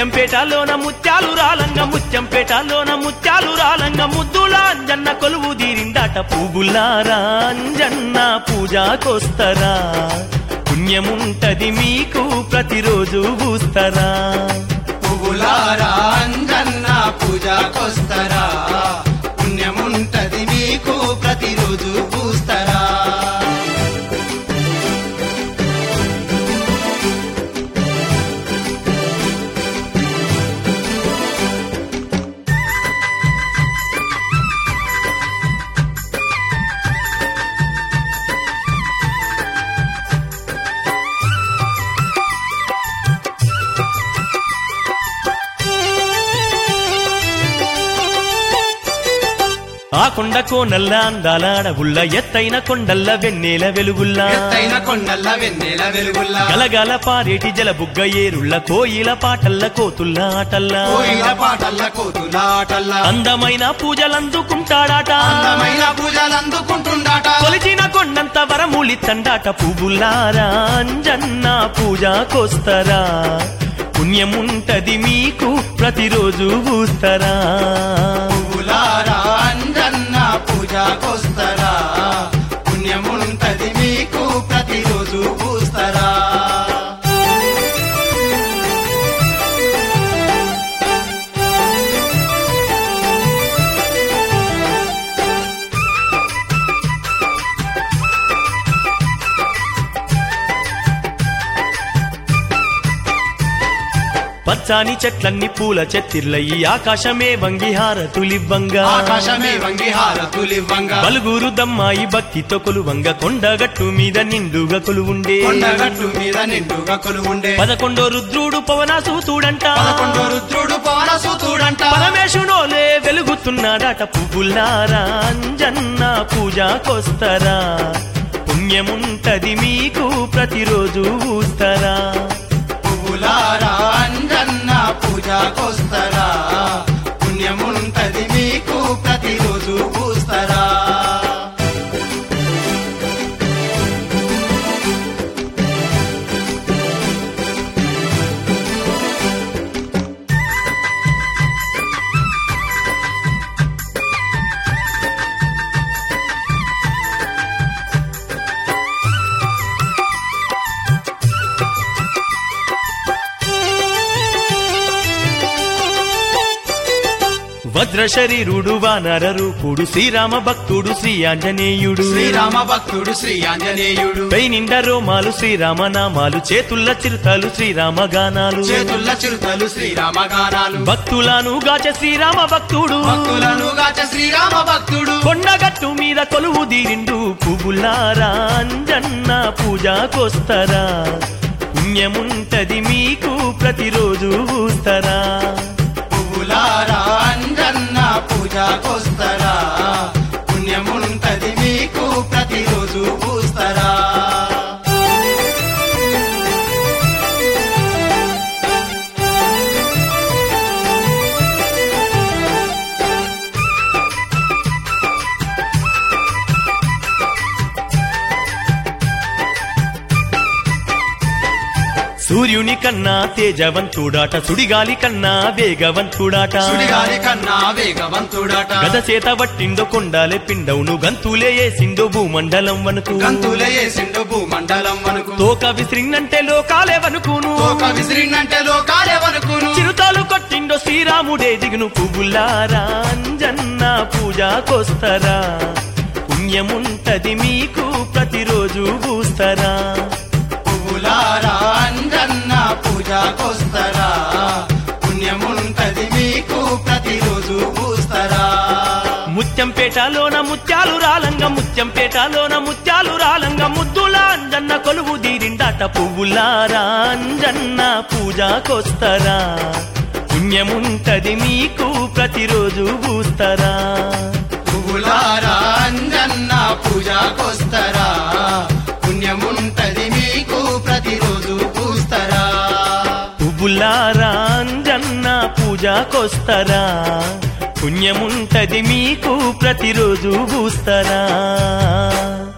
ముత్యంపేటలోన ముత్యాలు రాలంగ ముత్యంపేటలోన ముత్యాలు రాలంగ ముద్దుల అంజన్న కొలువు తీరిందాట పువ్వులారా అంజన్న పూజాకొస్తరా పుణ్యముంటది మీకు ప్రతిరోజు పూస్తరా పువ్వులారా అంజన్న పూజకొస్తరా పుణ్యముంటది మీకు ప్రతిరోజు పూస్తరా ఆ కొండ కోనల్ల అందాల అడవుల్ల ఎత్తైన కొండల్ల వెన్నెల వెలుగుల్లా ఎత్తైన కొండల్ల వెన్నెల వెలుగుల్లా గలగల పారేటి జలబుగ్గ ఏరుళ్ళ కోయిల పాటల్ల కోతుల్ల ఆటల్లా కోయిల పాటల్ల కోతులాటల్ల అందమైన పూజలందుకుంటాడాట అందమైన పూజలు అందుకుంటుండాట కొలిచిన కొండంత వరములిత్తండాట పువ్వులారా అంజన్న పూజాకొస్తరా పుణ్యముంటది మీకు ప్రతిరోజు పూస్తరా పువ్వులారా అంజన్న పూజకొస్తరా పుణ్యముంటది మీకు ప్రతిరోజు పూస్తరా పచ్చాని చెట్లన్నీ పూల చెత్తిర్లయి ఆకాశమే వంగి హారతులివ్వంగా ఆకాశమే వంగి హారతులివ్వంగా బలుగురు దమ్మాయి భక్తితో కొలువంగ కొండగట్టు మీద నిండుగా కొలువుండే కొండగట్టు మీద నిండుగా కొలువుండే పదకొండో రుద్రుడు పవనాసూతుడంట పదకొండో రుద్రుడు పవనసూతుడంట పరమేశుడోలే వెలుగుతున్నాడట పువ్వులారా అంజన్న పూజాకొస్తరా పుణ్యముంటది మీకు ప్రతిరోజు ఊస్తరా పువ్వులారా అంజన్న పూజకొస్తరా పుణ్యముంటది మీకు ప్రతిరోజు పూస్తరా వజ్ర శరీరుడు వానర రూపుడు శ్రీరామ భక్తుడు శ్రీ ఆంజనేయుడు శ్రీరామ భక్తుడు శ్రీ ఆంజనేయుడు పై నిండా రోమాలు శ్రీరామ నామాలు చేతుల్ల చిరుతలు శ్రీరామ గానాలు చేతుల్ల చిరుతలు శ్రీరామ గానాలు భక్తులను గాచ శ్రీరామ భక్తుడు భక్తులను గాచ శ్రీరామ భక్తుడు కొండగట్టు మీద కొలువు దీరిండు పువ్వులారా అంజన్న పూజాకొస్తరా పుణ్యముంటది మీకు ప్రతిరోజు పూస్తరా పువ్వులారా అంజన్న పూజకొస్తరా పుణ్యముంటది మీకు ప్రతిరోజు పూస్తరా సూర్యుని కన్నా తేజవంతుడాట సుడిగాలి కన్నా వేగవంతుడాట సుడిగాలి కన్నా వేగవంతుడట గద చేత వట్టిండో కొండాలే పిండవును గంతులే వేసిండో భూమండలం వనుకు గంతులే వేసిండు భూమండలం వనుకు తోక విసిరిందంటే లోకాలే వనుకును తోక విసిరినంటే లోకాలే వనుకును చిరుతాలు కొట్టిండో శ్రీరాముడే దిగును పువ్వులారా అంజన్న పూజాకొస్తరా పుణ్యముంటది మీకు ప్రతిరోజు పూస్తరా పువ్వులారా అంజన్న పూజకొస్తరా పుణ్యముంటది మీకు ప్రతిరోజు పూస్తరా ముత్యంపేటలోన ముత్యాలు రాలంగ ముత్యంపేటలోన ముత్యాలు రాలంగ ముద్దుల అంజన్న కొలువు దీరిండాట పువ్వులారా అంజన్న పూజాకొస్తరా పుణ్యముంటది మీకు ప్రతిరోజు పూస్తరా పువ్వులారా అంజన్న పూజకొస్తరా పుణ్యముంటది మీకు ప్రతిరోజు పూస్తరా పువ్వులారా అంజన్న పూజాకొస్తరా పుణ్యముంటది మీకు ప్రతిరోజు పూస్తరా